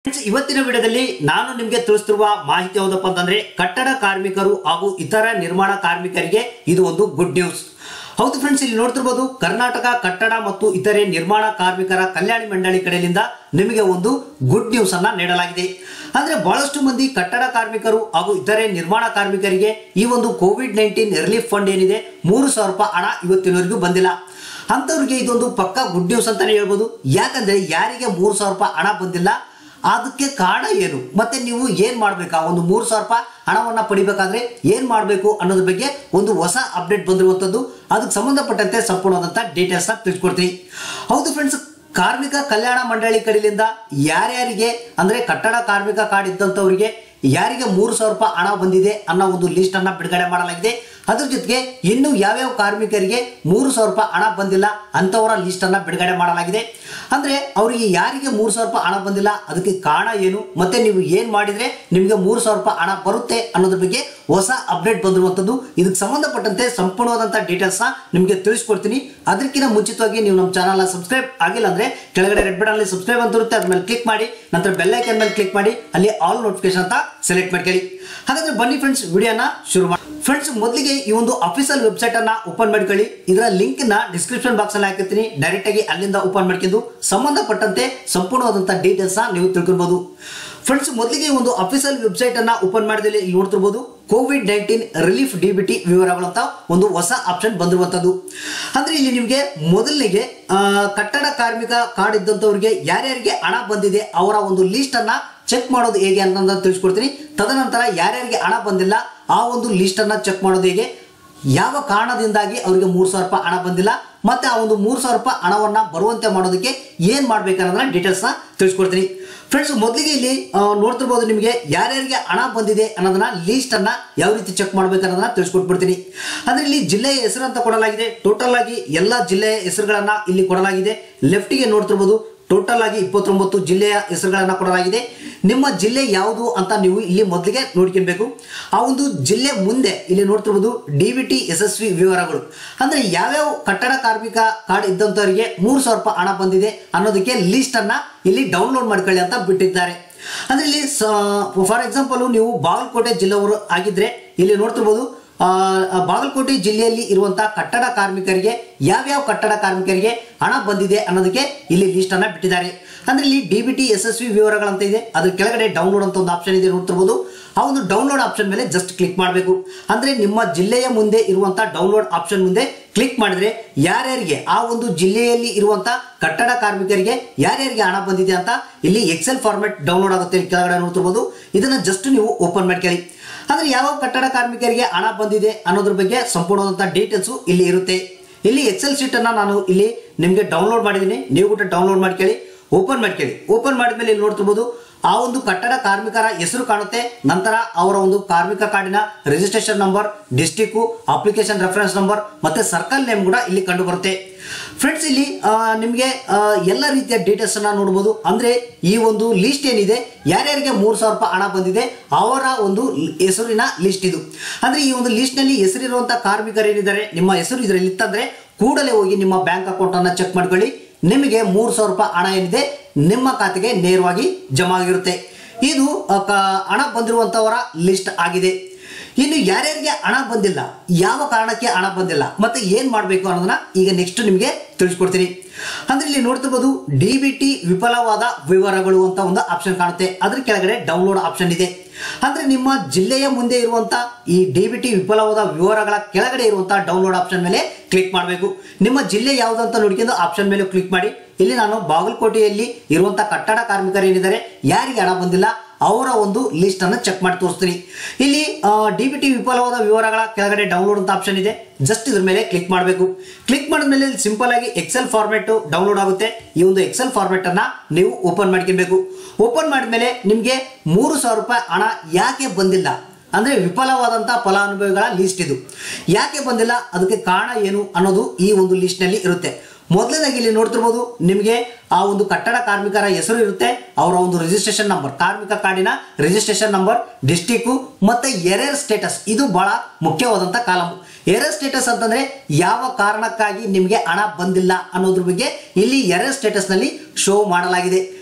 friends ಇವತ್ತಿನ ವಿಡಿಯೋದಲ್ಲಿ ನಾನು ನಿಮಗೆ ತಿಳಿಸ್ತಿರುವ ಮಾಹಿತಿ ಯಾವುದಪ್ಪ ಅಂತಂದ್ರೆ ಕಟ್ಟಡ ಕಾರ್ಮಿಕರು ಹಾಗೂ ಇತರ ನಿರ್ಮಾಣ ಕಾರ್ಮಿಕರಿಗೆ ಇದು ಒಂದು ಗುಡ್ ನ್ಯೂಸ್ ಹೌದು ಫ್ರೆಂಡ್ಸ್ ಇಲ್ಲಿ ನೋಡ್ತಿರ್ಬೋದು ಕರ್ನಾಟಕ ಕಟ್ಟಡ ಮತ್ತು ಇತರೆ ನಿರ್ಮಾಣ ಕಾರ್ಮಿಕರ ಕಲ್ಯಾಣ ಮಂಡಳಿ ಕಡೆಯಿಂದ ನಿಮಗೆ ಒಂದು ಗುಡ್ ನ್ಯೂಸ್ ಅನ್ನ ನೀಡಲಾಗಿದೆ ಅಂದ್ರೆ ಬಹಳಷ್ಟು ಮಂದಿ ಕಟ್ಟಡ ಕಾರ್ಮಿಕರು ಹಾಗೂ ಇತರೆ ನಿರ್ಮಾಣ ಕಾರ್ಮಿಕರಿಗೆ ಈ ಒಂದು ಕೋವಿಡ್ ನೈನ್ಟೀನ್ ರಿಲೀಫ್ ಫಂಡ್ ಏನಿದೆ ಮೂರು ಸಾವಿರ ರೂಪಾಯಿ ಹಣ ಇವತ್ತಿನವರೆಗೂ ಬಂದಿಲ್ಲ ಅಂಥವ್ರಿಗೆ ಇದೊಂದು ಪಕ್ಕಾ ಗುಡ್ ನ್ಯೂಸ್ ಅಂತಾನೆ ಹೇಳ್ಬೋದು ಯಾಕಂದ್ರೆ ಯಾರಿಗೆ ಮೂರು ಸಾವಿರ ರೂಪಾಯಿ ಹಣ ಬಂದಿಲ್ಲ ಅದಕ್ಕೆ ಕಾರಣ ಏನು ಮತ್ತೆ ನೀವು ಏನ್ ಮಾಡ್ಬೇಕಾ ಒಂದು ಮೂರು ಸಾವಿರ ರೂಪಾಯಿ ಹಣವನ್ನ ಪಡಿಬೇಕಾದ್ರೆ ಏನ್ ಮಾಡಬೇಕು ಅನ್ನೋದ್ರ ಬಗ್ಗೆ ಒಂದು ಹೊಸ ಅಪ್ಡೇಟ್ ಬಂದಿರುವಂತದ್ದು ಅದಕ್ಕೆ ಸಂಬಂಧಪಟ್ಟಂತೆ ಸಂಪೂರ್ಣವಾದಂತ ಡೀಟೇಲ್ಸ್ ನ ತಿಳಿಸ್ಕೊಡ್ತೀನಿ ಹೌದು ಫ್ರೆಂಡ್ಸ್ ಕಾರ್ಮಿಕ ಕಲ್ಯಾಣ ಮಂಡಳಿ ಕಡೆಯಿಂದ ಯಾರ್ಯಾರಿಗೆ ಅಂದ್ರೆ ಕಟ್ಟಡ ಕಾರ್ಮಿಕ ಕಾರ್ಡ್ ಇದ್ದಂಥವರಿಗೆ ಯಾರಿಗೆ ಮೂರು ಸಾವಿರ ರೂಪಾಯಿ ಹಣ ಬಂದಿದೆ ಅನ್ನೋ ಒಂದು ಲಿಸ್ಟ್ ಅನ್ನ ಬಿಡುಗಡೆ ಮಾಡಲಾಗಿದೆ ಅದ್ರ ಜೊತೆಗೆ ಇನ್ನು ಯಾವ್ಯಾವ ಕಾರ್ಮಿಕರಿಗೆ ಮೂರು ಸಾವಿರ ರೂಪಾಯಿ ಹಣ ಬಂದಿಲ್ಲ ಅಂತವರ ಲಿಸ್ಟ್ ಅನ್ನ ಬಿಡುಗಡೆ ಮಾಡಲಾಗಿದೆ ಅಂದ್ರೆ ಅವರಿಗೆ ಯಾರಿಗೆ ಮೂರು ಸಾವಿರ ರೂಪಾಯಿ ಹಣ ಬಂದಿಲ್ಲ ಅದಕ್ಕೆ ಕಾರಣ ಏನು ಮತ್ತೆ ನೀವು ಏನ್ ಮಾಡಿದ್ರೆ ನಿಮಗೆ ಮೂರು ಸಾವಿರ ರೂಪಾಯಿ ಹಣ ಬರುತ್ತೆ ಅನ್ನೋದ್ರ ಬಗ್ಗೆ ಹೊಸ ಅಪ್ಡೇಟ್ ಬಂದಿರುವಂತದ್ದು ಇದಕ್ಕೆ ಸಂಬಂಧಪಟ್ಟಂತೆ ಸಂಪೂರ್ಣವಾದಂತ ಡೀಟೇಲ್ಸ್ ನ ನಿಮಗೆ ತಿಳಿಸ್ಕೊಡ್ತೀನಿ ಅದಕ್ಕಿಂತ ಮುಂಚಿತವಾಗಿ ನೀವು ನಮ್ಮ ಚಾನಲ್ ಸಬ್ಸ್ಕ್ರೈಬ್ ಆಗಿಲ್ಲ ಅಂದ್ರೆ ಕೆಳಗಡೆ ರೆಡ್ ಬಟನ್ ಅಲ್ಲಿ ಸಬ್ಸ್ಕ್ರೈಬ್ ಅಂತ ಇರುತ್ತೆ ಅದ್ರ ಮೇಲೆ ಕ್ಲಿಕ್ ಮಾಡಿ ನಂತರ ಬೆಲ್ ಐಕನ್ ಮೇಲೆ ಕ್ಲಿಕ್ ಮಾಡಿ ಅಲ್ಲಿ ಆಲ್ ನೋಟಿಫಿಕೇಶನ್ ಅಂತ ಸೆಲೆಕ್ಟ್ ಮಾಡ್ಕೊಳ್ಳಿ ಹಾಗಾದ್ರೆ ಬನ್ನಿ ಫ್ರೆಂಡ್ಸ್ ವಿಡಿಯೋನ ಶುರು ಮಾಡಿ ಫ್ರೆಂಡ್ಸ್ ಮೊದಲಿಗೆ ಈ ಒಂದು ಅಫಿಷಿಯಲ್ ವೆಬ್ಸೈಟ್ ಅನ್ನ ಓಪನ್ ಮಾಡ್ಕೊಳ್ಳಿ ಇದರ ಲಿಂಕ್ ನ ಡಿಸ್ಕ್ರಿಪ್ಷನ್ ಬಾಕ್ಸ್ ಅಲ್ಲಿ ಹಾಕಿರ್ತೀನಿ ಡೈರೆಕ್ಟ್ ಆಗಿ ಅಲ್ಲಿಂದ ಓಪನ್ ಮಾಡ್ಕೊಂಡು ಸಂಬಂಧಪಟ್ಟಂತೆ ಸಂಪೂರ್ಣವಾದಂತ ಡೀಟೇಲ್ಸ್ ನೀವು ತಿಳ್ಕೊಬಹುದು ಫ್ರೆಂಡ್ಸ್ ಮೊದಲಿಗೆ ಈ ಒಂದು ಅಫಿಷಿಯಲ್ ವೆಬ್ಸೈಟ್ ಅನ್ನ ಓಪನ್ ಮಾಡಿದಲ್ಲಿ ಇಲ್ಲಿ ನೋಡ್ತಿರ್ಬೋದು covid nineteen relief D B T ವಿವರಗಳು ಅಂತ ಒಂದು ಹೊಸ ಆಪ್ಷನ್ ಬಂದಿರುವಂತದ್ದು ಅಂದ್ರೆ ಇಲ್ಲಿ ನಿಮಗೆ ಮೊದಲಿಗೆ ಆ, ಕಟ್ಟಡ ಕಾರ್ಮಿಕ ಕಾರ್ಡ್ ಇದ್ದಂಥವ್ರಿಗೆ ಯಾರ್ಯಾರಿಗೆ ಹಣ ಬಂದಿದೆ ಅವರ ಒಂದು ಲಿಸ್ಟ್ ಅನ್ನ ಚೆಕ್ ಮಾಡೋದು ಹೇಗೆ ಅಂತ ತಿಳಿಸ್ಕೊಡ್ತೀನಿ ತದನಂತರ ಯಾರ್ಯಾರಿಗೆ ಹಣ ಬಂದಿಲ್ಲ ಆ ಒಂದು ಲಿಸ್ಟ್ ಅನ್ನ ಚೆಕ್ ಮಾಡೋದು ಹೇಗೆ ಯಾವ ಕಾರಣದಿಂದಾಗಿ ಅವರಿಗೆ ಮೂರು ಸಾವಿರ ರೂಪಾಯಿ ಹಣ ಬಂದಿಲ್ಲ ಮತ್ತೆ ಆ ಒಂದು ಮೂರು ಸಾವಿರ ರೂಪಾಯಿ ಹಣವನ್ನ ಬರುವಂತೆ ಮಾಡೋದಕ್ಕೆ ಏನ್ ಮಾಡ್ಬೇಕನ್ನೋದನ್ನ ಡೀಟೇಲ್ಸ್ ನ ತಿಳಿಸ್ಕೊಡ್ತೀನಿ ಫ್ರೆಂಡ್ಸ್ ಮೊದಲಿಗೆ ಇಲ್ಲಿ ಆ, ನೋಡ್ತಿರ್ಬೋದು ನಿಮಗೆ ಯಾರ್ಯಾರಿಗೆ ಹಣ ಬಂದಿದೆ ಅನ್ನೋದನ್ನ ಲೀಸ್ಟ್ ಅನ್ನ ಯಾವ ರೀತಿ ಚೆಕ್ ಮಾಡ್ಬೇಕು ಅನ್ನೋದನ್ನ ತಿಳಿಸ್ಕೊಟ್ಬಿಡ್ತೀನಿ ಅಂದ್ರೆ ಇಲ್ಲಿ ಜಿಲ್ಲೆಯ ಹೆಸರು ಅಂತ ಕೊಡಲಾಗಿದೆ ಟೋಟಲ್ ಆಗಿ ಎಲ್ಲ ಜಿಲ್ಲೆಯ ಹೆಸರುಗಳನ್ನ ಇಲ್ಲಿ ಕೊಡಲಾಗಿದೆ ಲೆಫ್ಟಿಗೆ ನೋಡ್ತಿರ್ಬೋದು ಟೋಟಲ್ ಆಗಿ ಇಪ್ಪತ್ತೊಂಬತ್ತು ಜಿಲ್ಲೆಯ ಹೆಸರುಗಳನ್ನ ಕೊಡಲಾಗಿದೆ ನಿಮ್ಮ ಜಿಲ್ಲೆ ಯಾವುದು ಅಂತ ನೀವು ಇಲ್ಲಿ ಮೊದಲಿಗೆ ನೋಡ್ಕೊಬೇಕು ಆ ಒಂದು ಜಿಲ್ಲೆ ಮುಂದೆ ಇಲ್ಲಿ ನೋಡ್ತಿರ್ಬೋದು ಡಿ ಬಿ ಟಿ ಯಶಸ್ವಿ ವಿವರಗಳು ಅಂದ್ರೆ ಯಾವ್ಯಾವ ಕಟ್ಟಡ ಕಾರ್ಮಿಕ ಕಾರ್ಡ್ ಇದ್ದಂಥವರಿಗೆ ಮೂರು ಸಾವಿರ ರೂಪಾಯಿ ಹಣ ಬಂದಿದೆ ಅನ್ನೋದಕ್ಕೆ ಲಿಸ್ಟ್ ಅನ್ನ ಇಲ್ಲಿ ಡೌನ್ಲೋಡ್ ಮಾಡ್ಕೊಳ್ಳಿ ಅಂತ ಬಿಟ್ಟಿದ್ದಾರೆ ಅಂದ್ರೆ ಇಲ್ಲಿ ಫಾರ್ ಎಕ್ಸಾಂಪಲ್ ನೀವು ಬಾಗಲಕೋಟೆ ಜಿಲ್ಲೆಯವರು ಆಗಿದ್ರೆ ಇಲ್ಲಿ ನೋಡ್ತಿರ್ಬೋದು ಆ, ಆ, ಬಾಗಲಕೋಟೆ ಜಿಲ್ಲೆಯಲ್ಲಿ ಇರುವಂತಹ ಕಟ್ಟಡ ಕಾರ್ಮಿಕರಿಗೆ ಯಾವ್ಯಾವ ಕಟ್ಟಡ ಕಾರ್ಮಿಕರಿಗೆ ಹಣ ಬಂದಿದೆ ಅನ್ನೋದಕ್ಕೆ ಇಲ್ಲಿ ಲಿಸ್ಟ್ ಅನ್ನ ಬಿಟ್ಟಿದ್ದಾರೆ ಅಂದ್ರೆ ಇಲ್ಲಿ ಡಿ ಬಿ ಟಿ ಯಶಸ್ವಿ ವಿವರಗಳಂತ ಇದೆ ಅದ್ರ ಕೆಳಗಡೆ ಡೌನ್ಲೋಡ್ ಅಂತ ಒಂದು ಆಪ್ಷನ್ ಇದೆ ನೋಡ್ತಿರ್ಬೋದು ಆ ಒಂದು ಡೌನ್ಲೋಡ್ ಆಪ್ಷನ್ ಮೇಲೆ ಜಸ್ಟ್ ಕ್ಲಿಕ್ ಮಾಡಬೇಕು ಅಂದ್ರೆ ನಿಮ್ಮ ಜಿಲ್ಲೆಯ ಮುಂದೆ ಇರುವಂತಹ ಡೌನ್ಲೋಡ್ ಆಪ್ಷನ್ ಮುಂದೆ ಕ್ಲಿಕ್ ಮಾಡಿದ್ರೆ ಯಾರ್ಯಾರಿಗೆ ಆ ಒಂದು ಜಿಲ್ಲೆಯಲ್ಲಿ ಇರುವಂತಹ ಕಟ್ಟಡ ಕಾರ್ಮಿಕರಿಗೆ ಯಾರ್ಯಾರಿಗೆ ಹಣ ಬಂದಿದೆ ಅಂತ ಇಲ್ಲಿ ಎಕ್ಸೆಲ್ ಫಾರ್ಮೆಟ್ ಡೌನ್ಲೋಡ್ ಆಗುತ್ತೆ ಇಲ್ಲಿ ಕೆಳಗಡೆ ನೋಡ್ತಿರ್ಬೋದು ಇದನ್ನ ಜಸ್ಟ್ ನೀವು ಓಪನ್ ಮಾಡ್ಕೊಳ್ಳಿ ಅಂದ್ರೆ ಯಾವ ಕಟ್ಟಡ ಕಾರ್ಮಿಕರಿಗೆ ಹಣ ಬಂದಿದೆ ಅನ್ನೋದ್ರ ಬಗ್ಗೆ ಸಂಪೂರ್ಣವಾದಂತಹ ಡೀಟೇಲ್ಸ್ ಇಲ್ಲಿ ಇರುತ್ತೆ ಇಲ್ಲಿ ಎಕ್ಸೆಲ್ ಶೀಟ್ ಅನ್ನ ನಾನು ಇಲ್ಲಿ ನಿಮಗೆ ಡೌನ್ಲೋಡ್ ಮಾಡಿದ್ದೀನಿ ನೀವು ಕೂಡ ಡೌನ್ಲೋಡ್ ಮಾಡ್ಕೊಳ್ಳಿ ಓಪನ್ ಮಾಡ್ಕೊಳ್ಳಿ ಓಪನ್ ಮಾಡಿದ್ಮೇಲೆ ಇಲ್ಲಿ ನೋಡ್ತಿರ್ಬೋದು ಆ ಒಂದು ಕಟ್ಟಡ ಕಾರ್ಮಿಕರ ಹೆಸರು ಕಾಣುತ್ತೆ ನಂತರ ಅವರ ಒಂದು ಕಾರ್ಮಿಕ ಕಾರ್ಡಿನ registration number district application reference number ಮತ್ತೆ ಸರ್ಕಲ್ ನೇಮ್ ಕೂಡ ಇಲ್ಲಿ ಕಂಡು ಬರುತ್ತೆ ಫ್ರೆಂಡ್ಸ್ ಇಲ್ಲಿ ಆ, ನಿಮಗೆ ಆ, ಎಲ್ಲ ರೀತಿಯ ಡೀಟೇಲ್ಸ್ ಅನ್ನ ನೋಡಬಹುದು ಅಂದ್ರೆ ಈ ಒಂದು ಲಿಸ್ಟ್ ಏನಿದೆ ಯಾರ್ಯಾರಿಗೆ ಮೂರು ಸಾವಿರ ರೂಪಾಯಿ ಹಣ ಬಂದಿದೆ ಅವರ ಒಂದು ಹೆಸರಿನ ಲಿಸ್ಟ್ ಇದು ಅಂದ್ರೆ ಈ ಒಂದು ಲಿಸ್ಟ್ ನಲ್ಲಿ ಹೆಸರಿರುವಂತಹ ಕಾರ್ಮಿಕರು ಏನಿದ್ದಾರೆ ನಿಮ್ಮ ಹೆಸರು ಇದರಲ್ಲಿ ಇತ್ತಂದ್ರೆ ಕೂಡಲೇ ಹೋಗಿ ನಿಮ್ಮ ಬ್ಯಾಂಕ್ ಅಕೌಂಟ್ ಅನ್ನ ಚೆಕ್ ಮಾಡ್ಕೊಳ್ಳಿ ನಿಮಗೆ ಮೂರು ಸಾವಿರ ರೂಪಾಯಿ ಹಣ ಏನಿದೆ ನಿಮ್ಮ ಖಾತೆಗೆ ನೇರವಾಗಿ ಜಮಾ ಆಗಿರುತ್ತೆ ಇದು ಆ, ಕ- ಹಣ ಬಂದಿರುವಂತವರ ಲಿಸ್ಟ್ ಆಗಿದೆ ಇನ್ನು ಯಾರ್ಯಾರಿಗೆ ಹಣ ಬಂದಿಲ್ಲ ಯಾವ ಕಾರಣಕ್ಕೆ ಹಣ ಬಂದಿಲ್ಲ ಮತ್ತೆ ಏನ್ ಮಾಡಬೇಕು ಅನ್ನೋದನ್ನ ಈಗ ನೆಕ್ಸ್ಟ್ ನಿಮಗೆ ತಿಳಿಸ್ಕೊಡ್ತೀನಿ ಅಂದ್ರೆ ಇಲ್ಲಿ ನೋಡ್ತಿರ್ಬೋದು ಡಿ ಬಿ ಟಿ ವಿಫಲವಾದ ವಿವರಗಳು ಅಂತ ಒಂದು ಆಪ್ಷನ್ ಕಾಣುತ್ತೆ ಅದ್ರ ಕೆಳಗಡೆ ಡೌನ್ಲೋಡ್ ಆಪ್ಷನ್ ಇದೆ ಅಂದ್ರೆ ನಿಮ್ಮ ಜಿಲ್ಲೆಯ ಮುಂದೆ ಇರುವಂತ ಈ ಡಿ ಬಿ ಟಿ ವಿಫಲವಾದ ವಿವರಗಳ ಕೆಳಗಡೆ ಇರುವಂತಹ ಡೌನ್ಲೋಡ್ ಆಪ್ಷನ್ ಮೇಲೆ ಕ್ಲಿಕ್ ಮಾಡಬೇಕು ನಿಮ್ಮ ಜಿಲ್ಲೆ ಯಾವುದಂತ ನೋಡ್ಕೊಂಡು ಆಪ್ಷನ್ ಮೇಲೆ ಕ್ಲಿಕ್ ಮಾಡಿ ಇಲ್ಲಿ ನಾನು ಬಾಗಲಕೋಟೆಯಲ್ಲಿ ಇರುವಂತಹ ಕಟ್ಟಡ ಕಾರ್ಮಿಕರು ಏನಿದ್ದಾರೆ ಯಾರಿಗೆ ಹಣ ಬಂದಿಲ್ಲ ಅವರ ಒಂದು ಲಿಸ್ಟ್ ಅನ್ನು ಚೆಕ್ ಮಾಡಿ ತೋರಿಸ್ತೀನಿ ಇಲ್ಲಿ ಡಿ ಬಿ ಟಿ ವಿಫಲವಾದ ವಿವರಗಳ ಕೆಳಗಡೆ ಡೌನ್ಲೋಡ್ ಅಂತ ಆಪ್ಷನ್ ಇದೆ ಜಸ್ಟ್ ಇದ್ರ ಮೇಲೆ ಕ್ಲಿಕ್ ಮಾಡಬೇಕು ಕ್ಲಿಕ್ ಮಾಡಿದ್ಮೇಲೆ ಸಿಂಪಲ್ ಆಗಿ ಎಕ್ಸೆಲ್ ಫಾರ್ಮೆಟ್ ಡೌನ್ಲೋಡ್ ಆಗುತ್ತೆ ಈ ಒಂದು ಎಕ್ಸೆಲ್ ಫಾರ್ಮೆಟ್ ಅನ್ನ ನೀವು ಓಪನ್ ಮಾಡ್ಕೊಬೇಕು ಓಪನ್ ಮಾಡಿದ್ಮೇಲೆ ನಿಮಗೆ ಮೂರು ಸಾವಿರ ರೂಪಾಯಿ ಹಣ ಯಾಕೆ ಬಂದಿಲ್ಲ ಅಂದ್ರೆ ವಿಫಲವಾದಂತಹ ಫಲಾನುಭವಿಗಳ ಲಿಸ್ಟ್ ಇದು ಯಾಕೆ ಬಂದಿಲ್ಲ ಅದಕ್ಕೆ ಕಾರಣ ಏನು ಅನ್ನೋದು ಈ ಒಂದು ಲಿಸ್ಟ್ ನಲ್ಲಿ ಇರುತ್ತೆ ಮೊದಲನೇದಾಗಿ ಇಲ್ಲಿ ನೋಡ್ತಿರ್ಬೋದು ನಿಮಗೆ ಆ ಒಂದು ಕಟ್ಟಡ ಕಾರ್ಮಿಕರ ಹೆಸರು ಇರುತ್ತೆ ಅವರ ಒಂದು ರಿಜಿಸ್ಟ್ರೇಷನ್ ನಂಬರ್ ಕಾರ್ಮಿಕ ಕಾರ್ಡಿನ ರಿಜಿಸ್ಟ್ರೇಷನ್ ನಂಬರ್ ಡಿಸ್ಟಿಕ್ಕು ಮತ್ತೆ ಎರೇರ್ ಸ್ಟೇಟಸ್ ಇದು ಬಹಳ ಮುಖ್ಯವಾದಂತ ಕಾಲಮ್ ಎರೇರ್ ಸ್ಟೇಟಸ್ ಅಂತಂದ್ರೆ ಯಾವ ಕಾರಣಕ್ಕಾಗಿ ನಿಮಗೆ ಹಣ ಬಂದಿಲ್ಲ ಅನ್ನೋದ್ರ ಬಗ್ಗೆ ಇಲ್ಲಿ ಎರೇರ್ ಸ್ಟೇಟಸ್ ನಲ್ಲಿ ಶೋ ಮಾಡಲಾಗಿದೆ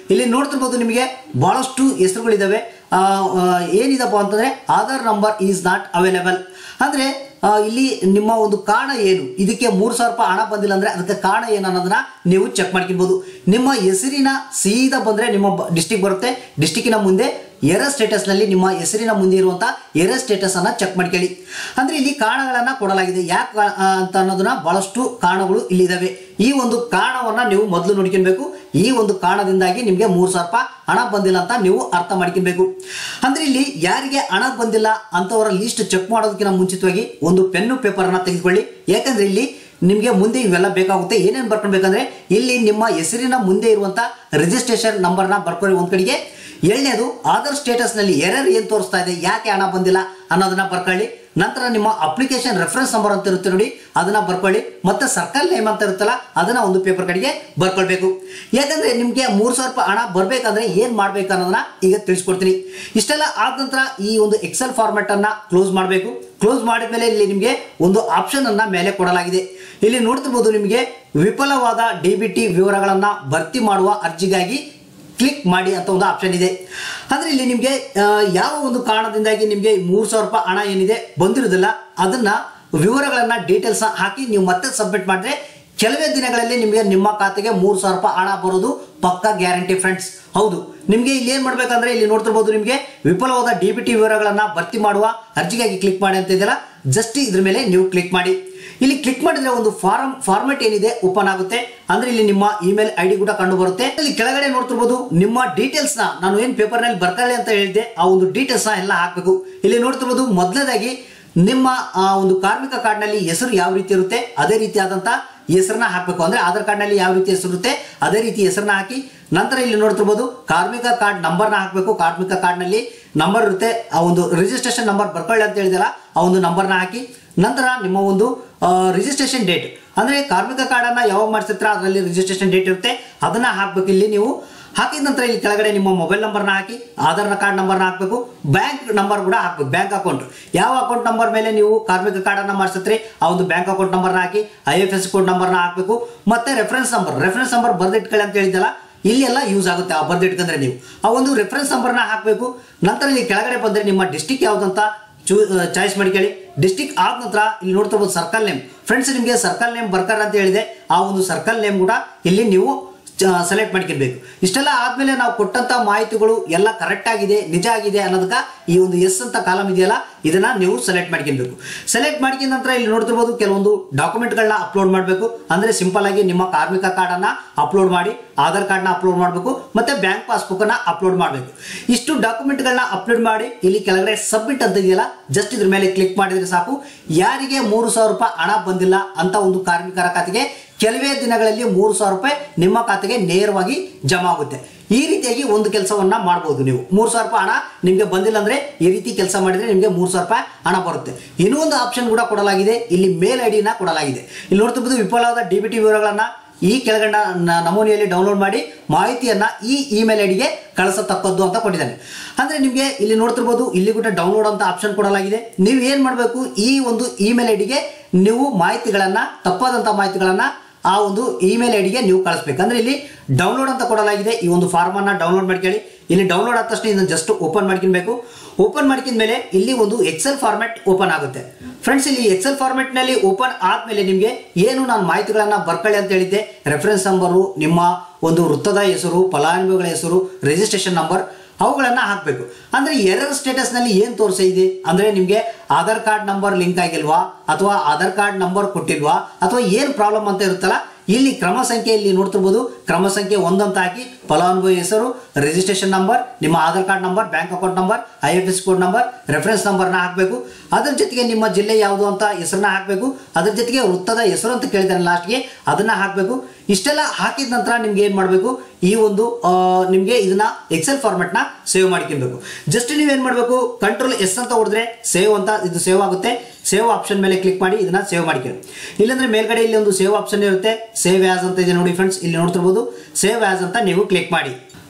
ಇಲ್ಲಿ ನೋಡ್ತಿರ್ಬೋದು ನಿಮಗೆ ಬಹಳಷ್ಟು ಹೆಸರುಗಳಿದ್ದಾವೆ ಆ, ಆ, ಏನಿದಪ್ಪ ಅಂತಂದ್ರೆ Aadhaar number is not available ಅಂದ್ರೆ ಆ, ಇಲ್ಲಿ ನಿಮ್ಮ ಒಂದು ಕಾರಣ ಏನು ಇದಕ್ಕೆ ಮೂರು ಸಾವಿರ ರೂಪಾಯಿ ಹಣ ಬಂದಿಲ್ಲ ಅಂದ್ರೆ ಅದಕ್ಕೆ ಕಾರಣ ಏನು ಅನ್ನೋದನ್ನ ನೀವು ಚೆಕ್ ಮಾಡ್ಕೊಬಹುದು ನಿಮ್ಮ ಹೆಸರಿನ ಸೀದಾ ಬಂದ್ರೆ ನಿಮ್ಮ ಡಿಸ್ಟಿಕ್ ಬರುತ್ತೆ ಡಿಸ್ಟಿಕ್ಕಿನ ಮುಂದೆ ಎರರ್ ಸ್ಟೇಟಸ್ ನಲ್ಲಿ ನಿಮ್ಮ ಹೆಸರಿನ ಮುಂದೆ ಇರುವಂತಹ ಎರರ್ ಸ್ಟೇಟಸ್ ಅನ್ನ ಚೆಕ್ ಮಾಡ್ಕೊಳ್ಳಿ ಅಂದ್ರೆ ಇಲ್ಲಿ ಕಾರಣಗಳನ್ನ ಕೊಡಲಾಗಿದೆ ಯಾಕೆ ಕಾ- ಆ, ಅಂತ ಅನ್ನೋದನ್ನ ಬಹಳಷ್ಟು ಕಾರಣಗಳು ಇಲ್ಲಿ ಇದಾವೆ ಈ ಒಂದು ಕಾರಣವನ್ನ ನೀವು ಮೊದಲು ನೋಡ್ಕೊಬೇಕು ಈ ಒಂದು ಕಾರಣದಿಂದಾಗಿ ನಿಮಗೆ ಮೂರು ಸಾವಿರ ರೂಪಾಯಿ ಹಣ ಬಂದಿಲ್ಲ ಅಂತ ನೀವು ಅರ್ಥ ಮಾಡ್ಕೊಬೇಕು ಅಂದ್ರೆ ಇಲ್ಲಿ ಯಾರಿಗೆ ಹಣ ಬಂದಿಲ್ಲ ಅಂತವರ ಲಿಸ್ಟ್ ಚೆಕ್ ಮಾಡೋದಕ್ಕಿಂತ ಮುಂಚಿತವಾಗಿ ಒಂದು ಪೆನ್ನು ಪೇಪರ್ನ ತೆಗೆದುಕೊಳ್ಳಿ ಯಾಕಂದ್ರೆ ಇಲ್ಲಿ ನಿಮಗೆ ಮುಂದೆ ಇವೆಲ್ಲ ಬೇಕಾಗುತ್ತೆ ಏನೇನು ಬರ್ಕೊಳ್ಬೇಕಂದ್ರೆ ಇಲ್ಲಿ ನಿಮ್ಮ ಹೆಸರಿನ ಮುಂದೆ ಇರುವಂತ ರಿಜಿಸ್ಟ್ರೇಷನ್ ನಂಬರ್ನ ಬರ್ಕೊಳ್ಳಿ ಒಂದ್ ಕಡೆಗೆ ಎರಡನೇದು ಆಧಾರ್ ಸ್ಟೇಟಸ್ ನಲ್ಲಿ ಎರರ್ ಏನ್ ತೋರಿಸ್ತಾ ಇದೆ ಯಾಕೆ ಹಣ ಬಂದಿಲ್ಲ ಅನ್ನೋದನ್ನ ಬರ್ಕೊಳ್ಳಿ ನಂತರ ನಿಮ್ಮ ಅಪ್ಲಿಕೇಶನ್ ರೆಫರೆನ್ಸ್ ನಂಬರ್ ಅಂತ ಇರುತ್ತೆ ನೋಡಿ ಅದನ್ನ ಬರ್ಕೊಳ್ಳಿ ಮತ್ತೆ ಸರ್ಕಲ್ ನೇಮ್ ಅಂತ ಇರುತ್ತಲ್ಲ ಅದನ್ನ ಒಂದು ಪೇಪರ್ ಕಡೆಗೆ ಬರ್ಕೊಳ್ಬೇಕು ಯಾಕಂದ್ರೆ ನಿಮ್ಗೆ ಮೂರ್ ಸಾವಿರ ರೂಪಾಯಿ ಹಣ ಬರ್ಬೇಕಂದ್ರೆ ಏನ್ ಮಾಡ್ಬೇಕು ಅನ್ನೋದನ್ನ ಈಗ ತಿಳಿಸ್ಕೊಡ್ತೀನಿ ಇಷ್ಟೆಲ್ಲ ಆದ ನಂತರ ಈ ಒಂದು ಎಕ್ಸೆಲ್ ಫಾರ್ಮೆಟ್ ಅನ್ನ ಕ್ಲೋಸ್ ಮಾಡಬೇಕು ಕ್ಲೋಸ್ ಮಾಡಿದ್ಮೇಲೆ ಇಲ್ಲಿ ನಿಮಗೆ ಒಂದು ಆಪ್ಷನ್ ಅನ್ನ ಮೇಲೆ ಕೊಡಲಾಗಿದೆ ಇಲ್ಲಿ ನೋಡ್ತಿರ್ಬೋದು ನಿಮಗೆ ವಿಫಲವಾದ ಡಿ ಬಿ ಟಿ ವಿವರಗಳನ್ನ ಭರ್ತಿ ಮಾಡುವ ಅರ್ಜಿಗಾಗಿ ಕ್ಲಿಕ್ ಮಾಡಿ ಅಂತ ಒಂದು ಆಪ್ಷನ್ ಇದೆ ಅಂದ್ರೆ ಇಲ್ಲಿ ನಿಮಗೆ ಆ, ಯಾವ ಒಂದು ಕಾರಣದಿಂದಾಗಿ ನಿಮಗೆ ಮೂರು ಸಾವಿರ ರೂಪಾಯಿ ಹಣ ಏನಿದೆ ಬಂದಿರೋದಿಲ್ಲ ಅದನ್ನ ವಿವರಗಳನ್ನ ಡೀಟೇಲ್ಸ್ ಹಾಕಿ ನೀವು ಮತ್ತೆ ಸಬ್ಮಿಟ್ ಮಾಡಿದ್ರೆ ಕೆಲವೇ ದಿನಗಳಲ್ಲಿ ನಿಮಗೆ ನಿಮ್ಮ ಖಾತೆಗೆ ಮೂರು ಸಾವಿರ ರೂಪಾಯಿ ಹಣ ಬರೋದು ಪಕ್ಕಾ ಗ್ಯಾರಂಟಿ ಫ್ರೆಂಡ್ಸ್ ಹೌದು ನಿಮಗೆ ಇಲ್ಲಿ ಏನ್ ಮಾಡ್ಬೇಕಂದ್ರೆ ಇಲ್ಲಿ ನೋಡ್ತಿರ್ಬೋದು ನಿಮಗೆ ವಿಫಲವಾದ ಡಿ ಬಿ ಟಿ ವಿವರಗಳನ್ನ ಭರ್ತಿ ಮಾಡುವ ಅರ್ಜಿಗಾಗಿ ಕ್ಲಿಕ್ ಮಾಡಿ ಅಂತ ಇದೆಯಲ್ಲ ಜಸ್ಟ್ ಇದ್ರ ಮೇಲೆ ನೀವು ಕ್ಲಿಕ್ ಮಾಡಿ ಇಲ್ಲಿ ಕ್ಲಿಕ್ ಮಾಡಿದ್ರೆ ಒಂದು ಫಾರಂ ಫಾರ್ಮೆಟ್ ಏನಿದೆ ಓಪನ್ ಆಗುತ್ತೆ ಅಂದ್ರೆ ಇಲ್ಲಿ ನಿಮ್ಮ ಇಮೇಲ್ ಐ ಡಿ ಕೂಡ ಕಂಡು ಬರುತ್ತೆ ಇಲ್ಲಿ ಕೆಳಗಡೆ ನೋಡ್ತಿರ್ಬೋದು ನಿಮ್ಮ ಡೀಟೇಲ್ಸ್ ನ ನಾನು ಏನ್ ಪೇಪರ್ ನಲ್ಲಿ ಬರ್ಕೊಳ್ಳಿ ಅಂತ ಹೇಳಿದ್ದೆ ಆ ಒಂದು ಡೀಟೇಲ್ಸ್ ನ ಎಲ್ಲ ಹಾಕ್ಬೇಕು ಇಲ್ಲಿ ನೋಡ್ತಿರ್ಬೋದು ಮೊದಲನೇದಾಗಿ ನಿಮ್ಮ ಆ ಒಂದು ಕಾರ್ಮಿಕ ಕಾರ್ಡ್ ನಲ್ಲಿ ಹೆಸರು ಯಾವ ರೀತಿ ಇರುತ್ತೆ ಅದೇ ರೀತಿಯಾದಂತ ಹೆಸರನ್ನ ಹಾಕಬೇಕು ಅಂದ್ರೆ ಆಧಾರ್ ಕಾರ್ಡ್ ನಲ್ಲಿ ಯಾವ ರೀತಿ ಹೆಸರು ಇರುತ್ತೆ ಅದೇ ರೀತಿ ಹೆಸರನ್ನ ಹಾಕಿ ನಂತರ ಇಲ್ಲಿ ನೋಡ್ತಿರ್ಬೋದು ಕಾರ್ಮಿಕ ಕಾರ್ಡ್ ನಂಬರ್ನ ಹಾಕಬೇಕು ಕಾರ್ಮಿಕ ಕಾರ್ಡ್ ನಲ್ಲಿ ನಂಬರ್ ಇರುತ್ತೆ ಆ ಒಂದು ರಿಜಿಸ್ಟ್ರೇಷನ್ ನಂಬರ್ ಬರ್ಕೊಳ್ಳಿ ಅಂತ ಹೇಳಿದಲ್ಲ ಆ ಒಂದು ನಂಬರ್ನ ಹಾಕಿ ನಂತರ ನಿಮ್ಮ ಒಂದು ರಿಜಿಸ್ಟ್ರೇಷನ್ ಡೇಟ್ ಅಂದ್ರೆ ಕಾರ್ಮಿಕ ಕಾರ್ಡ್ ಅನ್ನ ಯಾವಾಗ ಮಾಡಿಸಿರ್ತೀರ ಅದರಲ್ಲಿ ರಿಜಿಸ್ಟ್ರೇಷನ್ ಡೇಟ್ ಇರುತ್ತೆ ಅದನ್ನ ಹಾಕ್ಬೇಕು ಇಲ್ಲಿ ನೀವು ಹಾಕಿದ ನಂತರ ಇಲ್ಲಿ ಕೆಳಗಡೆ ನಿಮ್ಮ ಮೊಬೈಲ್ ನಂಬರ್ನ ಹಾಕಿ ಆಧಾರ್ ಕಾರ್ಡ್ ನಂಬರ್ನ ಹಾಕಬೇಕು ಬ್ಯಾಂಕ್ ನಂಬರ್ ಕೂಡ ಹಾಕ್ಬೇಕು ಬ್ಯಾಂಕ್ ಅಕೌಂಟ್ ಯಾವ ಅಕೌಂಟ್ ನಂಬರ್ ಮೇಲೆ ನೀವು ಕಾರ್ಮಿಕ ಕಾರ್ಡ್ ಅನ್ನ ಮಾಡಿಸಿದ್ರೆ ಆ ಒಂದು ಬ್ಯಾಂಕ್ ಅಕೌಂಟ್ ನಂಬರ್ನ ಹಾಕಿ ಐ ಎಫ್ ಎಸ್ ಕೋಡ್ ನಂಬರ್ನ ಹಾಕಬೇಕು ಮತ್ತೆ ರೆಫರೆನ್ಸ್ ನಂಬರ್ ರೆಫರೆನ್ಸ್ ನಂಬರ್ ಬರ್ದಿಟ್ಕೊಳ್ಳಿ ಅಂತ ಹೇಳಿದಲ್ಲ ಇಲ್ಲಿ ಎಲ್ಲ ಯೂಸ್ ಆಗುತ್ತೆ ಆ ಬರ್ದಿಟ್ಕಂದ್ರೆ ನೀವು ಆ ಒಂದು ರೆಫರೆನ್ಸ್ ನಂಬರ್ನ ಹಾಕಬೇಕು ನಂತರ ಇಲ್ಲಿ ಕೆಳಗಡೆ ಬಂದ್ರೆ ನಿಮ್ಮ ಡಿಸ್ಟಿಕ್ ಯಾವ್ದಂತ ಚೂ ಚಾಯ್ಸ್ ಮಾಡ್ಕೊಳ್ಳಿ ಡಿಸ್ಟಿಕ್ ಆದ ನಂತರ ಇಲ್ಲಿ ನೋಡ್ತಿರ್ಬೋದು ಸರ್ಕಲ್ ನೇಮ್ ಫ್ರೆಂಡ್ಸ್ ನಿಮಗೆ ಸರ್ಕಲ್ ನೇಮ್ ಬರ್ಕರ್ ಅಂತ ಹೇಳಿದೆ ಆ ಒಂದು ಸರ್ಕಲ್ ನೇಮ್ ಕೂಡ ಇಲ್ಲಿ ನೀವು ಸೆಲೆಕ್ಟ್ ಮಾಡ್ಕೊಳ್ಬೇಕು ಇಷ್ಟೆಲ್ಲ ಆದ್ಮೇಲೆ ನಾವು ಕೊಟ್ಟಂತ ಮಾಹಿತಿಗಳು ಎಲ್ಲ ಕರೆಕ್ಟ್ ಆಗಿದೆ ನಿಜ ಆಗಿದೆ ಅನ್ನೋದಕ್ಕ ಈ ಒಂದು ಎಸ್ ಅಂತ ಕಾಲಮ್ ಇದೆಯಲ್ಲ ಇದನ್ನ ನೀವು ಸೆಲೆಕ್ಟ್ ಮಾಡ್ಕೊಳ್ಬೇಕು ಸೆಲೆಕ್ಟ್ ಮಾಡ್ಕೊಂಡ ನಂತರ ಇಲ್ಲಿ ನೋಡ್ತಿರ್ಬೋದು ಕೆಲವೊಂದು ಡಾಕ್ಯುಮೆಂಟ್ಗಳನ್ನ ಅಪ್ಲೋಡ್ ಮಾಡಬೇಕು ಅಂದ್ರೆ ಸಿಂಪಲ್ ಆಗಿ ನಿಮ್ಮ ಕಾರ್ಮಿಕ ಕಾರ್ಡ್ ಅನ್ನ ಅಪ್ಲೋಡ್ ಮಾಡಿ ಆಧಾರ್ ಕಾರ್ಡ್ನ ಅಪ್ಲೋಡ್ ಮಾಡಬೇಕು ಮತ್ತೆ ಬ್ಯಾಂಕ್ ಪಾಸ್ಬುಕ್ ಅನ್ನ ಅಪ್ಲೋಡ್ ಮಾಡಬೇಕು ಇಷ್ಟು ಡಾಕ್ಯುಮೆಂಟ್ಗಳನ್ನ ಅಪ್ಲೋಡ್ ಮಾಡಿ ಇಲ್ಲಿ ಕೆಳಗಡೆ ಸಬ್ಮಿಟ್ ಅಂತ ಇದೆಯಲ್ಲ ಜಸ್ಟ್ ಇದ್ರ ಮೇಲೆ ಕ್ಲಿಕ್ ಮಾಡಿದ್ರೆ ಸಾಕು ಯಾರಿಗೆ ಮೂರು ಸಾವಿರ ರೂಪಾಯಿ ಹಣ ಬಂದಿಲ್ಲ ಅಂತ ಒಂದು ಕಾರ್ಮಿಕರ ಖಾತೆಗೆ ಕೆಲವೇ ದಿನಗಳಲ್ಲಿ ಮೂರು ಸಾವಿರ ರೂಪಾಯಿ ನಿಮ್ಮ ಖಾತೆಗೆ ನೇರವಾಗಿ ಜಮಾ ಆಗುತ್ತೆ ಈ ರೀತಿಯಾಗಿ ಒಂದು ಕೆಲಸವನ್ನ ಮಾಡಬಹುದು ನೀವು ಮೂರು ಸಾವಿರ ರೂಪಾಯಿ ಹಣ ನಿಮಗೆ ಬಂದಿಲ್ಲ ಅಂದ್ರೆ ಈ ರೀತಿ ಕೆಲಸ ಮಾಡಿದ್ರೆ ನಿಮಗೆ ಮೂರು ಸಾವಿರ ರೂಪಾಯಿ ಹಣ ಬರುತ್ತೆ ಇನ್ನೂ ಒಂದು ಆಪ್ಷನ್ ಕೂಡ ಕೊಡಲಾಗಿದೆ ಇಲ್ಲಿ ಮೇಲ್ ಐ ಡಿನ ಕೊಡಲಾಗಿದೆ ಇಲ್ಲಿ ನೋಡ್ತಿರ್ಬೋದು ವಿಫಲವಾದ ಡಿ ಬಿ ಟಿ ವಿವರಗಳನ್ನ ಈ ಕೆಳಗಂಡ ನ- ನಮೂನೆಯಲ್ಲಿ ಡೌನ್ಲೋಡ್ ಮಾಡಿ ಮಾಹಿತಿಯನ್ನ ಈ ಇಮೇಲ್ ಐಡಿಗೆ ಕಳಿಸತಕ್ಕದ್ದು ಅಂತ ಕೊಟ್ಟಿದ್ದಾನೆ ಅಂದ್ರೆ ನಿಮಗೆ ಇಲ್ಲಿ ನೋಡ್ತಿರ್ಬೋದು ಇಲ್ಲಿ ಕೂಡ ಡೌನ್ಲೋಡ್ ಅಂತ ಆಪ್ಷನ್ ಕೊಡಲಾಗಿದೆ ನೀವು ಏನ್ ಮಾಡಬೇಕು ಈ ಒಂದು ಇಮೇಲ್ ಐಡಿಗೆ ನೀವು ಮಾಹಿತಿಗಳನ್ನ ತಪ್ಪಾದಂತ ಮಾಹಿತಿಗಳನ್ನ ಆ ಒಂದು ಇಮೇಲ್ ಐಡಿಗೆ ನೀವು ಕಳಿಸ್ಬೇಕು ಅಂದ್ರೆ ಇಲ್ಲಿ ಡೌನ್ಲೋಡ್ ಅಂತ ಕೊಡಲಾಗಿದೆ ಈ ಒಂದು ಫಾರ್ಮ್ ಅನ್ನ ಡೌನ್ಲೋಡ್ ಮಾಡ್ಕೊಳ್ಳಿ ಇಲ್ಲಿ ಡೌನ್ಲೋಡ್ ಆದ ತಕ್ಷಣ ಇದನ್ನು ಜಸ್ಟ್ ಓಪನ್ ಮಾಡ್ಕೊಬೇಕು ಓಪನ್ ಮಾಡ್ಕಿದ ಮೇಲೆ ಇಲ್ಲಿ ಒಂದು ಎಕ್ಸೆಲ್ ಫಾರ್ಮೆಟ್ ಓಪನ್ ಆಗುತ್ತೆ ಫ್ರೆಂಡ್ಸ್ ಇಲ್ಲಿ ಎಕ್ಸೆಲ್ ಫಾರ್ಮೆಟ್ ನಲ್ಲಿ ಓಪನ್ ಆದ್ಮೇಲೆ ನಿಮಗೆ ಏನು ನಾನು ಮಾಹಿತಿಗಳನ್ನ ಬರ್ಕೊಳ್ಳಿ ಅಂತ ಹೇಳಿದ್ದೆ ರೆಫರೆನ್ಸ್ ನಂಬರು ನಿಮ್ಮ ಒಂದು ವೃತ್ತದ ಹೆಸರು ಫಲಾನುಭವಿಗಳ ಹೆಸರು ರಿಜಿಸ್ಟ್ರೇಷನ್ ನಂಬರ್ ಅವುಗಳನ್ನ ಹಾಕಬೇಕು ಅಂದ್ರೆ ಎರರ್ ಸ್ಟೇಟಸ್ ನಲ್ಲಿ ಏನ್ ತೋರಿಸ ಇದೆ ಅಂದ್ರೆ ನಿಮ್ಗೆ ಆಧಾರ್ ಕಾರ್ಡ್ ನಂಬರ್ ಲಿಂಕ್ ಆಗಿಲ್ವಾ ಅಥವಾ ಆಧಾರ್ ಕಾರ್ಡ್ ನಂಬರ್ ಕೊಟ್ಟಿಲ್ವಾ ಅಥವಾ ಏನ್ ಪ್ರಾಬ್ಲಮ್ ಅಂತ ಇರುತ್ತಲ್ಲ ಇಲ್ಲಿ ಕ್ರಮ ಸಂಖ್ಯೆ ಇಲ್ಲಿ ನೋಡ್ತಿರ್ಬೋದು ಕ್ರಮ ಸಂಖ್ಯೆ ಒಂದಂತ ಹಾಕಿ ಫಲಾನುಭವಿ ಹೆಸರು ರಿಜಿಸ್ಟ್ರೇಷನ್ ನಂಬರ್ ನಿಮ್ಮ Aadhaar card number bank account number I F S code number reference ನಂಬರ್ನ ಹಾಕಬೇಕು ಅದ್ರ ಜೊತೆಗೆ ನಿಮ್ಮ ಜಿಲ್ಲೆ ಯಾವುದು ಅಂತ ಹೆಸರನ್ನ ಹಾಕಬೇಕು ಅದ್ರ ಜೊತೆಗೆ ವೃತ್ತದ ಹೆಸರು ಅಂತ ಕೇಳಿದಾರೆ ಲಾಸ್ಟ್ಗೆ ಅದನ್ನ ಹಾಕಬೇಕು ಇಷ್ಟೆಲ್ಲ ಹಾಕಿದ ನಂತರ ನಿಮ್ಗೆ ಏನ್ ಮಾಡಬೇಕು ಈ ಒಂದು ಆ, ನಿಮ್ಗೆ ಇದನ್ನ ಎಕ್ಸೆಲ್ ಫಾರ್ಮೆಟ್ ನ ಸೇವ್ ಮಾಡ್ಕೊಬೇಕು ಜಸ್ಟ್ ನೀವೇನ್ ಮಾಡಬೇಕು ಕಂಟ್ರೋಲ್ ಎಸ್ ಅಂತ ಹೊಡೆದ್ರೆ ಸೇವ್ ಅಂತ ಇದು ಸೇವ್ ಆಗುತ್ತೆ ಸೇವ್ ಆಪ್ಷನ್ ಮೇಲೆ ಕ್ಲಿಕ್ ಮಾಡಿ ಇದನ್ನ ಸೇವ್ ಮಾಡ್ಕೊಳ್ಳಿ ಇಲ್ಲಾಂದ್ರೆ ಮೇಲ್ಗಡೆ ಇಲ್ಲಿ ಒಂದು ಸೇವ್ ಆಪ್ಷನ್ ಇರುತ್ತೆ ಸೇವ್ ಆಸ್ ಅಂತ ಇದೆ ನೋಡಿ ಫ್ರೆಂಡ್ಸ್ ಇಲ್ಲಿ ನೋಡ್ತಿರ್ಬೋದು ಸೇವ್ ಆಸ್ ಅಂತ ನೀವು ಕ್ಲಿಕ್ ಮಾಡಿ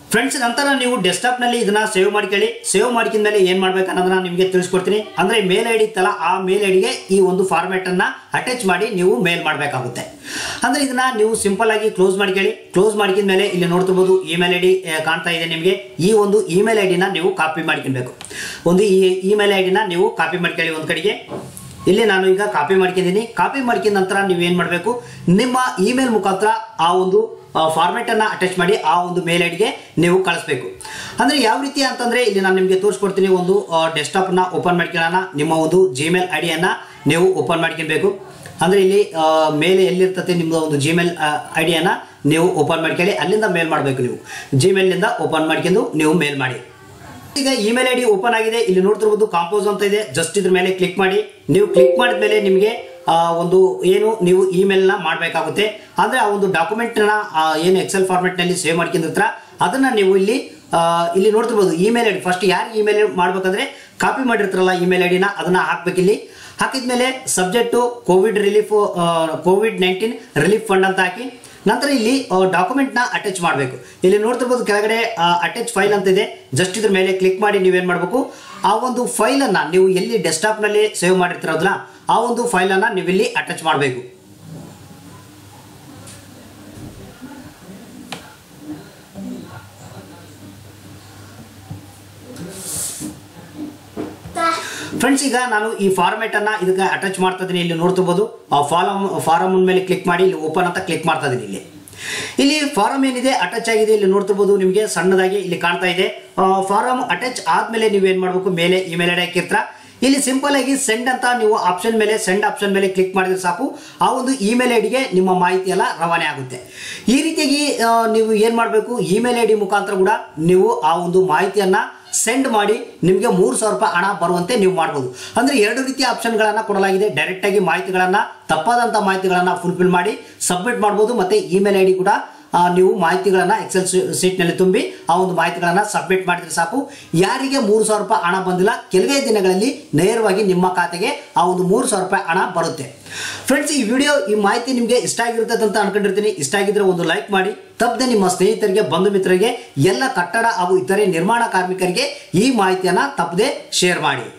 ಫ್ರೆಂಡ್ಸ್ ನಂತರ ನೀವು ಡೆಸ್ಕ್ಟಾಪ್ನಲ್ಲಿ ಇದನ್ನ ಸೇವ್ ಮಾಡ್ಕೊಳ್ಳಿ ಸೇವ್ ಮಾಡ್ಕಿದ ಮೇಲೆ ಏನು ಮಾಡ್ಬೇಕು ಅನ್ನೋದನ್ನ ನಿಮಗೆ ತಿಳಿಸ್ಕೊಡ್ತೀನಿ ಅಂದರೆ ಮೇಲ್ ಐ ಡಿ ಇತ್ತಲ್ಲ ಆ ಮೇಲ್ ಐ ಡಿಗೆ ಈ ಒಂದು ಫಾರ್ಮ್ಯಾಟನ್ನು ಅಟ್ಯಾಚ್ ಮಾಡಿ ನೀವು ಮೇಲ್ ಮಾಡಬೇಕಾಗುತ್ತೆ ಅಂದರೆ ಇದನ್ನ ನೀವು ಸಿಂಪಲ್ ಆಗಿ ಕ್ಲೋಸ್ ಮಾಡ್ಕೊಳ್ಳಿ ಕ್ಲೋಸ್ ಮಾಡ್ಕಿದ ಮೇಲೆ ಇಲ್ಲಿ ನೋಡ್ತಿರ್ಬೋದು ಇಮೇಲ್ ಐ ಡಿ ಕಾಣ್ತಾ ಇದೆ ನಿಮಗೆ ಈ ಒಂದು ಇಮೇಲ್ ಐ ಡಿನ ನೀವು ಕಾಪಿ ಮಾಡ್ಕೊಬೇಕು ಒಂದು ಈ ಇಮೇಲ್ ಐ ಡಿನ ನೀವು ಕಾಪಿ ಮಾಡ್ಕೊಳ್ಳಿ ಒಂದು ಕಡೆಗೆ ಇಲ್ಲಿ ನಾನು ಈಗ ಕಾಪಿ ಮಾಡ್ಕೊಂಡಿದ್ದೀನಿ ಕಾಪಿ ಮಾಡ್ಕಿದ ನಂತರ ನೀವು ಏನು ಮಾಡಬೇಕು ನಿಮ್ಮ ಇಮೇಲ್ ಮುಖಾಂತರ ಆ ಒಂದು ಫಾರ್ಮೆಟ್ ಅನ್ನ ಅಟ್ಯಾಚ್ ಮಾಡಿ ಆ ಒಂದು ಮೇಲ್ ಐಡಿಗೆ ನೀವು ಕಳಿಸ್ಬೇಕು ಅಂದ್ರೆ ಯಾವ ರೀತಿ ಅಂತಂದ್ರೆ ಇಲ್ಲಿ ನಾನು ನಿಮಗೆ ತೋರಿಸ್ಕೊಡ್ತೀನಿ ಒಂದು ಡೆಸ್ಕ್ಟಾಪ್ ನ ಓಪನ್ ಮಾಡ್ಕೊಳ್ಳೋಣ ನಿಮ್ಮ ಒಂದು ಜಿಮೇಲ್ ಐಡಿಯನ್ನ ನೀವು ಓಪನ್ ಮಾಡ್ಕೊಬೇಕು ಅಂದ್ರೆ ಇಲ್ಲಿ ಆ, ಮೇಲೆ ಎಲ್ಲಿರ್ತತೆ ನಿಮ್ಮದು ಒಂದು ಜಿಮೇಲ್ ಐಡಿಯನ್ನ ನೀವು ಓಪನ್ ಮಾಡ್ಕೊಳ್ಳಿ ಅಲ್ಲಿಂದ ಮೇಲ್ ಮಾಡಬೇಕು ನೀವು ಜಿಮೇಲ್ನಿಂದ ಓಪನ್ ಮಾಡ್ಕೊಂಡು ನೀವು ಮೇಲ್ ಮಾಡಿ ಈಗ ಇಮೇಲ್ ಐ ಡಿ ಓಪನ್ ಆಗಿದೆ ಇಲ್ಲಿ ನೋಡ್ತಿರ್ಬೋದು ಕಾಂಪೋಸ್ ಅಂತ ಇದೆ ಜಸ್ಟ್ ಇದ್ರ ಮೇಲೆ ಕ್ಲಿಕ್ ಮಾಡಿ ನೀವು ಕ್ಲಿಕ್ ಮಾಡಿದ ಮೇಲೆ ನಿಮಗೆ ಆ, ಒಂದು ಏನು ನೀವು ಇಮೇಲ್ನ ಮಾಡಬೇಕಾಗುತ್ತೆ ಅಂದರೆ ಆ ಒಂದು ಡಾಕ್ಯುಮೆಂಟ್ನ ಏನು ಎಕ್ಸೆಲ್ ಫಾರ್ಮೆಟ್ನಲ್ಲಿ ಸೇವ್ ಮಾಡ್ಕೊಂಡಿರ್ತಾರ ಅದನ್ನ ನೀವು ಇಲ್ಲಿ ಆ, ಇಲ್ಲಿ ನೋಡ್ತಿರ್ಬೋದು ಇಮೇಲ್ ಐ ಡಿ ಫಸ್ಟ್ ಯಾರು ಇಮೇಲ್ ಮಾಡ್ಬೇಕಂದ್ರೆ ಕಾಪಿ ಮಾಡಿರ್ತಾರಲ್ಲ ಇಮೇಲ್ ಐ ಡಿನ ಅದನ್ನ ಹಾಕ್ಬೇಕಿಲ್ಲಿ ಹಾಕಿದ್ಮೇಲೆ subject covid relief covid nineteen relief fund ಅಂತ ಹಾಕಿ ನಂತರ ಇಲ್ಲಿ ಡಾಕ್ಯುಮೆಂಟ್ನ ಅಟ್ಯಾಚ್ ಮಾಡಬೇಕು ಇಲ್ಲಿ ನೋಡ್ತಿರ್ಬೋದು ಕೆಳಗಡೆ ಅಟ್ಯಾಚ್ ಫೈಲ್ ಅಂತ ಇದೆ ಜಸ್ಟ್ ಇದ್ರ ಮೇಲೆ ಕ್ಲಿಕ್ ಮಾಡಿ ನೀವೇನು ಮಾಡಬೇಕು ಆ ಒಂದು ಫೈಲನ್ನು ನೀವು ಎಲ್ಲಿ ಡೆಸ್ಕ್ಟಾಪ್ನಲ್ಲಿ ಸೇವ್ ಮಾಡಿರ್ತಿರೋದಲ್ಲ ಆ ಒಂದು ಫೈಲನ್ನು ನೀವು ಇಲ್ಲಿ ಅಟ್ಯಾಚ್ ಮಾಡಬೇಕು ಫ್ರೆಂಡ್ಸ್ ಈಗ ನಾನು ಈ ಫಾರ್ಮೆಟ್ ಅನ್ನ ಇದಕ್ಕೆ ಅಟ್ಯಾಚ್ ಮಾಡ್ತಾ ಇದೀನಿ ಇಲ್ಲಿ ನೋಡ್ತಿರ್ಬೋದು ಆ ಫಾರಮ್ ಫಾರಮ್ ಮೇಲೆ ಕ್ಲಿಕ್ ಮಾಡಿ ಇಲ್ಲಿ ಓಪನ್ ಅಂತ ಕ್ಲಿಕ್ ಮಾಡ್ತಾ ಇದೀನಿ ಇಲ್ಲಿ ಇಲ್ಲಿ ಫಾರಮ್ ಏನಿದೆ ಅಟ್ಯಾಚ್ ಆಗಿದೆ ಇಲ್ಲಿ ನೋಡ್ತಿರ್ಬೋದು ನಿಮಗೆ ಸಣ್ಣದಾಗಿ ಇಲ್ಲಿ ಕಾಣ್ತಾ ಇದೆ ಫಾರಮ್ ಅಟ್ಯಾಚ್ ಆದ್ಮೇಲೆ ನೀವು ಏನ್ ಮಾಡಬೇಕು ಮೇಲೆ ಇಮೇಲ್ ಐಡಿ ಹಾಕಿರ್ತೀರ ಇಲ್ಲಿ ಸಿಂಪಲ್ ಆಗಿ ಸೆಂಡ್ ಅಂತ ನೀವು ಆಪ್ಷನ್ ಮೇಲೆ ಸೆಂಡ್ ಆಪ್ಷನ್ ಮೇಲೆ ಕ್ಲಿಕ್ ಮಾಡಿದ್ರೆ ಸಾಕು ಆ ಒಂದು ಇಮೇಲ್ ಐಡಿಗೆ ನಿಮ್ಮ ಮಾಹಿತಿ ಎಲ್ಲ ರವಾನೆ ಆಗುತ್ತೆ ಈ ರೀತಿಯಾಗಿ ಆ, ನೀವು ಏನು ಮಾಡಬೇಕು ಇಮೇಲ್ ಐ ಡಿ ಮುಖಾಂತರ ಕೂಡ ನೀವು ಆ ಒಂದು ಮಾಹಿತಿಯನ್ನ ಸೆಂಡ್ ಮಾಡಿ ನಿಮಗೆ ಮೂರು ಸಾವಿರ ರೂಪಾಯಿ ಹಣ ಬರುವಂತೆ ನೀವು ಮಾಡ್ಬೋದು ಅಂದರೆ ಎರಡು ರೀತಿಯ ಆಪ್ಷನ್ಗಳನ್ನು ಕೊಡಲಾಗಿದೆ ಡೈರೆಕ್ಟಾಗಿ ಮಾಹಿತಿಗಳನ್ನು ತಪ್ಪಾದಂಥ ಮಾಹಿತಿಗಳನ್ನು ಫುಲ್ಫಿಲ್ ಮಾಡಿ ಸಬ್ಮಿಟ್ ಮಾಡ್ಬೋದು ಮತ್ತು ಇಮೇಲ್ ಐ ಡಿ ಕೂಡ ಆ, ನೀವು ಮಾಹಿತಿಗಳನ್ನು ಎಕ್ಸೆಲ್ ಶೀಟ್ನಲ್ಲಿ ತುಂಬಿ ಆ ಒಂದು ಮಾಹಿತಿಗಳನ್ನು ಸಬ್ಮಿಟ್ ಮಾಡಿದ್ರೆ ಸಾಕು ಯಾರಿಗೆ ಮೂರು ಸಾವಿರ ರೂಪಾಯಿ ಹಣ ಬಂದಿಲ್ಲ ಕೆಲವೇ ದಿನಗಳಲ್ಲಿ ನೇರವಾಗಿ ನಿಮ್ಮ ಖಾತೆಗೆ ಆ ಒಂದು ಮೂರು ಸಾವಿರ ರೂಪಾಯಿ ಹಣ ಬರುತ್ತೆ ಫ್ರೆಂಡ್ಸ್ ಈ ವಿಡಿಯೋ ಈ ಮಾಹಿತಿ ನಿಮಗೆ ಇಷ್ಟ ಆಗಿರುತ್ತೆ ಅಂತ ಅನ್ಕೊಂಡಿರ್ತೀನಿ ಇಷ್ಟ ಆಗಿದ್ರೆ ಒಂದು ಲೈಕ್ ಮಾಡಿ ತಪ್ಪದೆ ನಿಮ್ಮ ಸ್ನೇಹಿತರಿಗೆ ಬಂಧು ಮಿತ್ರರಿಗೆ ಎಲ್ಲ ಕಟ್ಟಡ ಹಾಗೂ ಇತರೆ ನಿರ್ಮಾಣ ಕಾರ್ಮಿಕರಿಗೆ ಈ ಮಾಹಿತಿಯನ್ನು ತಪ್ಪದೆ ಶೇರ್ ಮಾಡಿ